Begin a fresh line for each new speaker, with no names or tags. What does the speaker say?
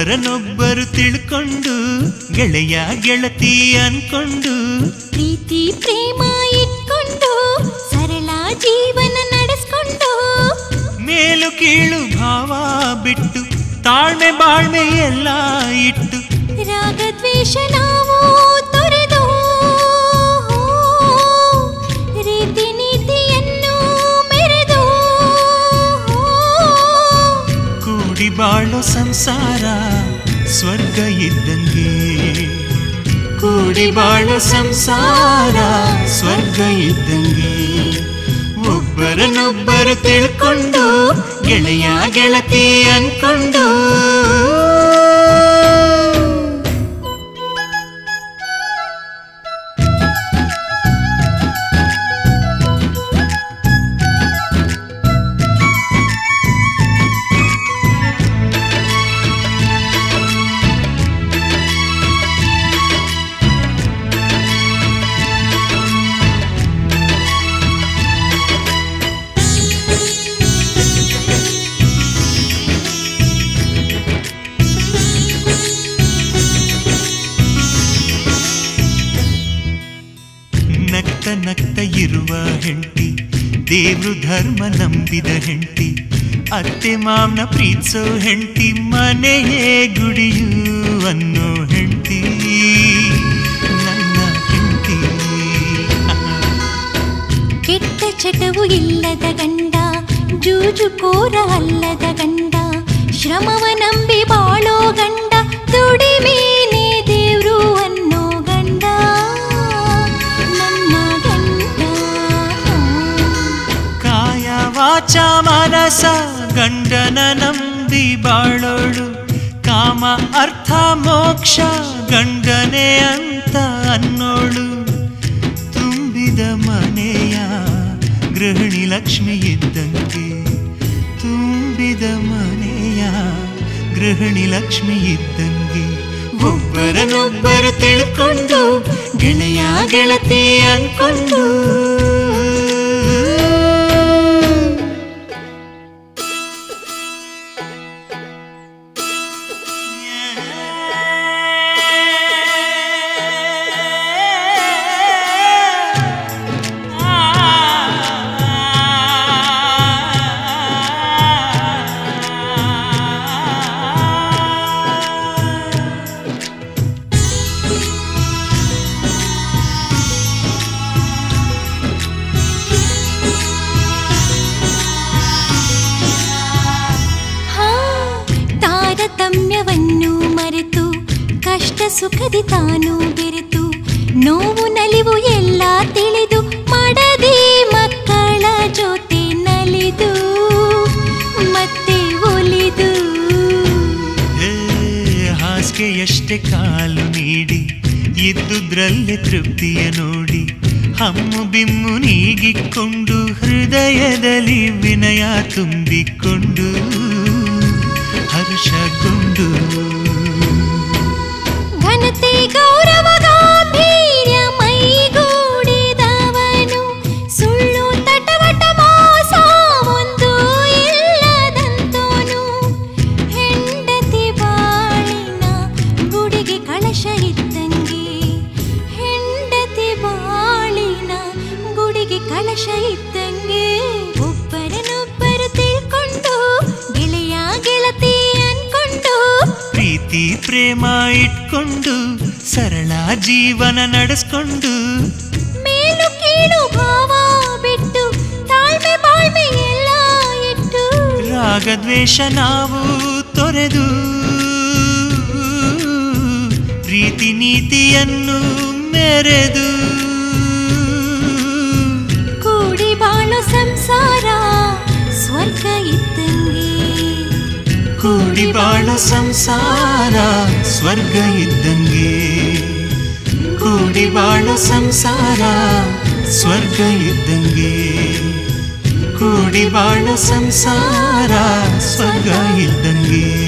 ಒಬ್ಬರನ್ನೊಬ್ಬರು ತಿಳ್ಕೊಂಡು ಗೆಳೆಯ ಗೆಳತಿ ಅನ್ಕೊಂಡು
ಪ್ರೀತಿ ಪ್ರೇಮ ಇಟ್ಕೊಂಡು ಸರಳ ಜೀವನ ನಡೆಸ್ಕೊಂಡು
ಮೇಲು ಕೀಳು ಭಾವ ಬಿಟ್ಟು ತಾಳ್ಮೆ ಬಾಳ್ಮೆ ಎಲ್ಲ ಇಟ್ಟು
ರಾಗದ್ವೇಷ ನಾವು ತೊರೆದು ರೀತಿ ನೀತಿಯನ್ನು ಮೆರೆದು
ಕೂಡಿ ಬಾಳೋ ಸಂಸಾರ ಸ್ವರ್ಗ ಇದ್ದಂಗೆ ಕೂಡಿ ಬಾಳೋ ಸಂಸಾರ ಸ್ವರ್ಗ ಇದ್ದಂಗೆ ಒಬ್ಬರನ್ನೊಬ್ಬರು ತಿಳ್ಕೊಂಡು ಗೆಳೆಯ ಗೆಳತಿ ಅನ್ಕೊಂಡು ನಕ್ತ ನಕ್ತ ಇರುವ ಹೆಂಡತಿ ದೇವ್ರು ಧರ್ಮ ನಂಬಿದ ಹೆಂಡತಿ ಅತ್ತೆ ಮಾವನ ಪ್ರೀತಿಸೋ ಹೆಂಡತಿ ಮನೆಯೇ ಗುಡಿಯು ಅನ್ನೋ ಹೆಂಡತಿ ನನ್ನ ಹೆಂಡತಿ
ಕೆಟ್ಟ ಚಟವು ಇಲ್ಲದ ಗಂಡ ಜೂಜುಕೋರ ಅಲ್ಲದ ಗಂಡ ಶ್ರಮವ ನಂಬಿ ಬಾಳೋ ಗಂಡ ದುಡಿಮೇನೆ ದೇವ್ರು ಅನ್ನೋ ಗಂಡ ನನ್ನ ಗಂಡ
ಕಾಯ ವಾಚ ಮನಸ ಗಂಡನ ನಂಬಿ ಬಾಳೋಳು ಕಾಮ ಅರ್ಥ ಮೋಕ್ಷ ಗಂಡನೇ ಅಂತ ಅನ್ನೋಳು ತುಂಬಿದ ಮನೆಯ ಗೃಹಿಣಿ ಲಕ್ಷ್ಮಿ ಇದ್ದಂಗೆ ತುಂಬಿದ ಮನೆಯ ಗೃಹಿಣಿ ಲಕ್ಷ್ಮಿ ಇದ್ದಂಗೆ ಒಬ್ಬರನ್ನೊಬ್ಬರು ತಿಳ್ಕೊಂಡು ಗೆಳೆಯ ಗೆಳತಿ ಅನ್ಕೊಂಡು
ಹಾ ತಾರತಮ್ಯವನ್ನು ಮರೆತು ಕಷ್ಟ ಸುಖದಿ ತಾನು ಬೆರೆತು ನೋವು ನಲಿವು ಎಲ್ಲ ತಿಳಿದು ಮಾಡದೆ ಮಕ್ಕಳ ಜೊತೆ ನಲಿದು ಮತ್ತೆ ಒಲಿದು
ಹೇ, ಹಾಸಿಗೆಯಷ್ಟೇ ಕಾಲು ನೀಡಿ ಇದ್ದುದ್ರಲ್ಲೇ ತೃಪ್ತಿಯ ನೋಡಿ ಹಮ್ಮು ಬಿಮ್ಮು ನೀಗಿಕೊಂಡು ಹೃದಯದಲ್ಲಿ ವಿನಯ ತುಂಬಿಕೊಂಡು ಹರ್ಷಗೊಂಡು
ಘನತೆ ಗೌರವ ಗಾಂಭೀರ್ಯ ಮೈಗೂಡಿದವನು ಸುಳ್ಳು ತಟವಟ ಮೋಸ ಒಂದು ಇಲ್ಲದಂತೋನು ಹೆಂಡತಿ ಬಾಳಿನ ಗುಡಿಗೆ ಕಳಶ ಇದ್ದಂಗೆ ಹೆಂಡತಿ ಬಾಳಿನ ಗುಡಿಗೆ ಕಳಶ ಇದ್ದಂಗೆ ಒಬ್ಬರನ್ನೊಬ್ಬರು ತಿಳ್ಕೊಂಡು ಗೆಳೆಯ ಗೆಳತಿ ಅನ್ಕೊಂಡು
ಪ್ರೀತಿ ಪ್ರೇಮ ಇಟ್ಕೊಂಡು ಸರಳ ಜೀವನ ನಡೆಸ್ಕೊಂಡು
ಮೇಲು ಕೀಳು ಭಾವ ಬಿಟ್ಟು ತಾಳ್ಮೆ ಬಾಳ್ಮೆ ಎಲ್ಲ ಇಟ್ಟು
ರಾಗದ್ವೇಷ ನಾವು ತೊರೆದು ಪ್ರೀತಿ ನೀತಿಯನ್ನು ಮೆರೆದು
ಕೂಡಿ ಬಾಳೋ ಸಂಸಾರ ಸ್ವರ್ಗ ಇದ್ದಂಗೆ
ಕೂಡಿ ಬಾಳ ಸಂಸಾರ ಸ್ವರ್ಗ ಇದ್ದಂಗೆ ಕೂಡಿ ಬಾಳ ಸಂಸಾರ ಸ್ವರ್ಗ ಇದ್ದಂಗೆ ಕೂಡಿ ಬಾಳ ಸಂಸಾರ ಸ್ವರ್ಗ ಇದ್ದಂಗೆ